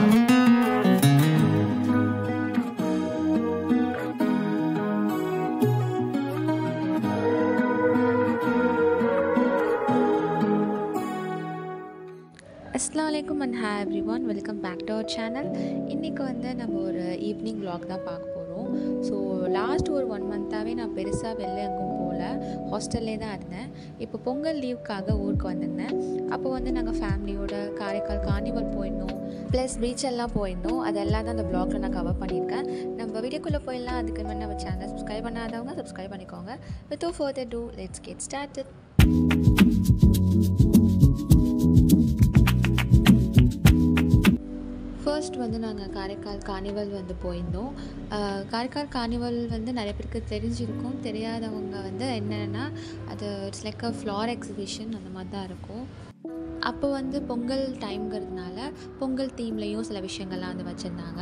அஸ்லாம் வலைக்கும் and hi everyone welcome back to our channel இன்றைக்கி வந்து நம்ம ஒரு ஈவினிங் vlog தான் பார்க்க போகிறோம் ஸோ லாஸ்ட் ஒரு ஒன் மந்த்தாகவே நான் பெருசாக வெளில எங்கும் போகல ஹாஸ்டல்லே தான் இருந்தேன் இப்போ பொங்கல் லீவுக்காக ஊருக்கு வந்திருந்தேன் அப்போ வந்து நாங்கள் ஃபேமிலியோட காரைக்கால் கார்னிவல் போயிருந்தோம் ப்ளஸ் பீச் எல்லாம் போயிருந்தோம் அதெல்லாம் தான் அந்த வ்ளாகில் நான் கவர் பண்ணியிருக்கேன் நம்ம வீடியோக்குள்ளே போயிடலாம் அதுக்கு முன்னாடி நம்ம சேனல் சப்ஸ்கிரைப் பண்ணாதவங்க சப்ஸ்கிரைப் பண்ணிக்கோங்க with further ado let's get started first வந்து நாங்கள் காரைக்கால் கார்னிவல் வந்து போயிருந்தோம் அஹ் காரைக்கால் கார்னிவல் வந்து நிறைய பேருக்கு தெரிஞ்சிருக்கும் தெரியாதவங்க வந்து என்னென்னா அது it's like a flower exhibition அந்த மாதிரி தான் இருக்கும் அப்போ வந்து பொங்கல் டைம்ங்கிறதுனால பொங்கல் தீம்லேயும் சில விஷயங்கள்லாம் வந்து வச்சுருந்தாங்க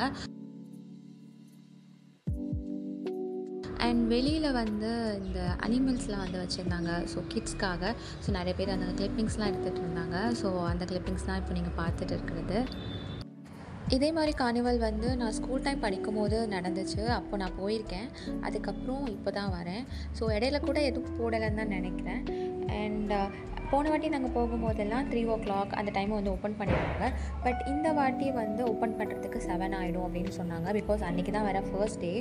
அண்ட் வெளியில் வந்து இந்த அனிமல்ஸ்லாம் வந்து வச்சுருந்தாங்க ஸோ கிட்ஸ்க்காக ஸோ நிறைய பேர் அந்த கிளிப்பிங்ஸ்லாம் எடுத்துகிட்டு இருந்தாங்க ஸோ அந்த கிளிப்பிங்ஸ் தான் இப்போ நீங்கள் பார்த்துட்டு இருக்கிறது இதே மாதிரி கார்னிவல் வந்து நான் ஸ்கூல் டைம் படிக்கும்போது நடந்துச்சு அப்போ நான் போயிருக்கேன் அதுக்கப்புறம் இப்போ தான் வரேன் ஸோ இடையில கூட எதுவும் போடலைன்னு தான் நினைக்கிறேன் அண்ட் போன வாட்டி நாங்கள் போகும்போதெல்லாம் த்ரீ ஓ கிளாக் அந்த டைம் வந்து ஓப்பன் பண்ணிடுவாங்க பட் இந்த வாட்டி வந்து ஓப்பன் பண்ணுறதுக்கு செவன் ஆகிடும் அப்படின்னு சொன்னாங்க பிகாஸ் அன்றைக்கி தான் வேறு ஃபர்ஸ்ட் டே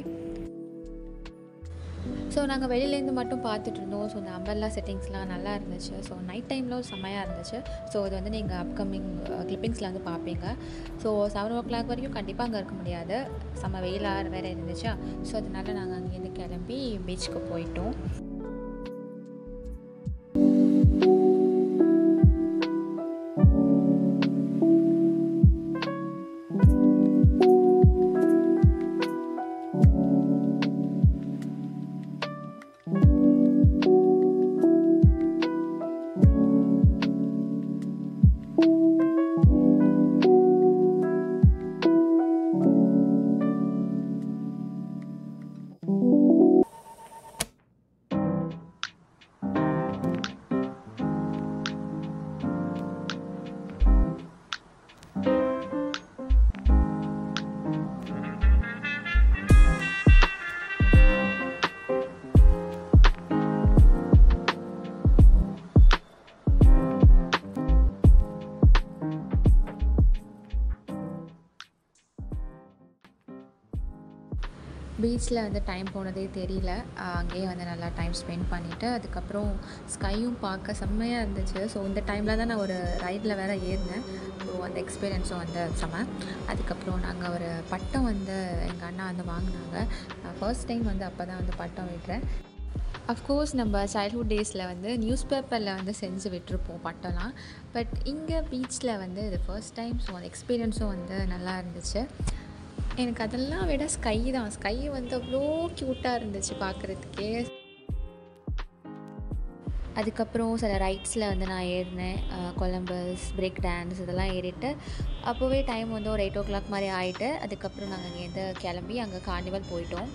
ஸோ நாங்கள் வெளியிலேருந்து மட்டும் பார்த்துட்டு இருந்தோம் ஸோ இந்த அம்பர்லா செட்டிங்ஸ்லாம் நல்லா இருந்துச்சு ஸோ நைட் டைமில் செம்மையாக இருந்துச்சு ஸோ இது வந்து நீங்கள் அப்கமிங் கிளிப்பிங்ஸில் வந்து பார்ப்பீங்க ஸோ செவன் ஓ கிளாக் வரைக்கும் கண்டிப்பாக அங்கே இருக்க முடியாது செம்ம வெயிலாக வேறு இருந்துச்சா ஸோ அதனால நாங்கள் அங்கேருந்து கிளம்பி பீச்சுக்கு போயிட்டோம் பீச்சில் வந்து டைம் போனதே தெரியல அஹ் அங்கேயே வந்து நல்லா டைம் ஸ்பெண்ட் பண்ணிவிட்டு அதுக்கப்புறம் ஸ்கையும் பார்க்க செம்மையாக இருந்துச்சு ஸோ இந்த டைமில் தான் நான் ஒரு ரைடில் வேறு ஏறினேன் ஸோ அந்த எக்ஸ்பீரியன்ஸும் வந்து செம அதுக்கப்புறம் நாங்கள் ஒரு பட்டம் வந்து எங்கள் அண்ணா வந்து வாங்கினாங்க ஃபர்ஸ்ட் டைம் வந்து அப்போ தான் வந்து பட்டம் விடுறேன் அஃப்கோர்ஸ் நம்ம சைல்ட்ஹுட் டேஸில் வந்து நியூஸ் பேப்பரில் வந்து செஞ்சு விட்டுருப்போம் பட்டம்லாம் பட் இங்கே பீச்சில் வந்து இது ஃபர்ஸ்ட் டைம் ஸோ அந்த எக்ஸ்பீரியன்ஸும் வந்து நல்லா இருந்துச்சு எனக்கு அதெல்லாம் விட ஸ்கை தான் ஸ்கை வந்து அவ்வளோ க்யூட்டாக இருந்துச்சு பார்க்குறதுக்கே அதுக்கப்புறம் சில ரைட்ஸில் வந்து நான் ஏறினேன் கொலம்பஸ் பிரேக் டான்ஸ் இதெல்லாம் ஏறிட்டு அப்போவே டைம் வந்து ஒரு எயிட் ஓ கிளாக் மாதிரி ஆகிட்டு அதுக்கப்புறம் நாங்கள் இங்கேருந்து கிளம்பி அங்கே கார்னிவல் போயிட்டோம்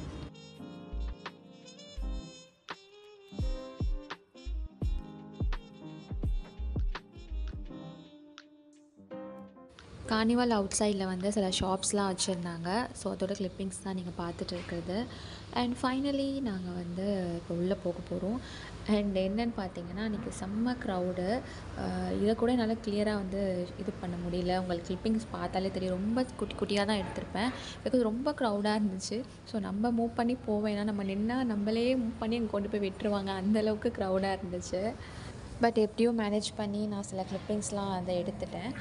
கார்னிவல் அவுட் சைடில் வந்து சில ஷாப்ஸ்லாம் வச்சுருந்தாங்க ஸோ அதோட கிளிப்பிங்ஸ் தான் நீங்கள் பார்த்துட்டு இருக்கிறது அண்ட் ஃபைனலி நாங்கள் வந்து இப்போ உள்ளே போக போகிறோம் அண்ட் என்னன்னு பார்த்தீங்கன்னா இன்றைக்கி செம்ம க்ரௌடு இதை கூட என்னால் கிளியராக வந்து இது பண்ண முடியல உங்களுக்கு கிளிப்பிங்ஸ் பார்த்தாலே தெரியும் ரொம்ப குட்டி குட்டியாக தான் எடுத்திருப்பேன் பிகாஸ் ரொம்ப க்ரௌடாக இருந்துச்சு ஸோ நம்ம மூவ் பண்ணி போவேன்னா நம்ம நின்னா நம்மளே மூவ் பண்ணி அங்கே கொண்டு போய் விட்டுருவாங்க அந்தளவுக்கு க்ரௌடாக இருந்துச்சு பட் எப்படியோ மேனேஜ் பண்ணி நான் சில கிளிப்பிங்ஸ்லாம் அதை எடுத்துட்டேன்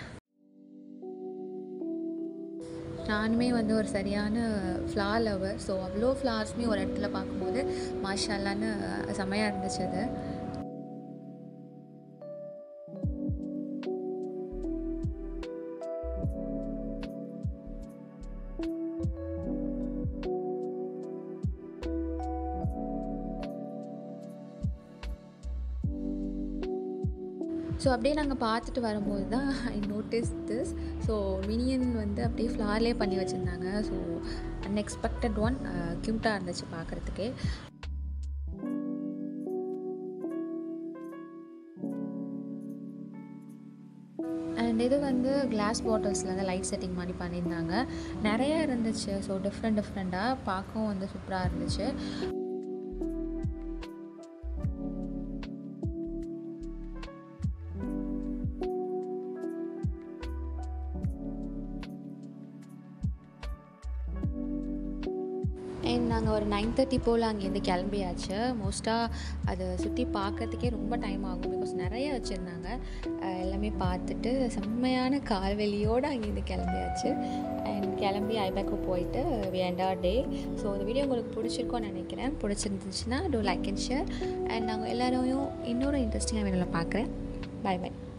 நானுமே வந்து ஒரு சரியான ஃப்ளார் லவர் ஸோ அவ்வளோ ஃப்ளார்ஸுமே ஒரு இடத்துல பார்க்கும்போது மாஷாலான்னு செம்மையாக இருந்துச்சு அது ஸோ அப்படியே நாங்கள் பார்த்துட்டு வரும்போது தான் I notice this so minion வந்து அப்படியே ஃப்ளார்லேயே பண்ணி வச்சுருந்தாங்க ஸோ அன்எக்ஸ்பெக்டட் ஒன் க்யூட்டாக இருந்துச்சு பார்க்குறதுக்கே அண்ட் இது வந்து கிளாஸ் பாட்டில்ஸில் வந்து லைட் செட்டிங் மாதிரி பண்ணியிருந்தாங்க நிறைய இருந்துச்சு ஸோ டிஃப்ரெண்ட் டிஃப்ரெண்ட்டாக பார்க்கவும் வந்து சூப்பராக இருந்துச்சு அண்ட் நாங்கள் ஒரு நைன் தேர்ட்டி போல் அங்கேருந்து கிளம்பியாச்சு மோஸ்ட்டாக அதை சுற்றி பார்க்கறதுக்கே ரொம்ப டைம் ஆகும் பிகாஸ் நிறைய வச்சுருந்தாங்க எல்லாமே பார்த்துட்டு செம்மையான கால்வெளியோடு அங்கேருந்து கிளம்பியாச்சு அண்ட் கிளம்பி ஐபேக்கு போயிட்டு வேண்டா டே ஸோ இந்த வீடியோ உங்களுக்கு பிடிச்சிருக்கோன்னு நினைக்கிறேன் பிடிச்சிருந்துச்சுன்னா do like and share and நாங்கள் எல்லோரையும் இன்னொரு இன்ட்ரெஸ்டிங்காக வீடியோவில் பார்க்குறேன் பை பை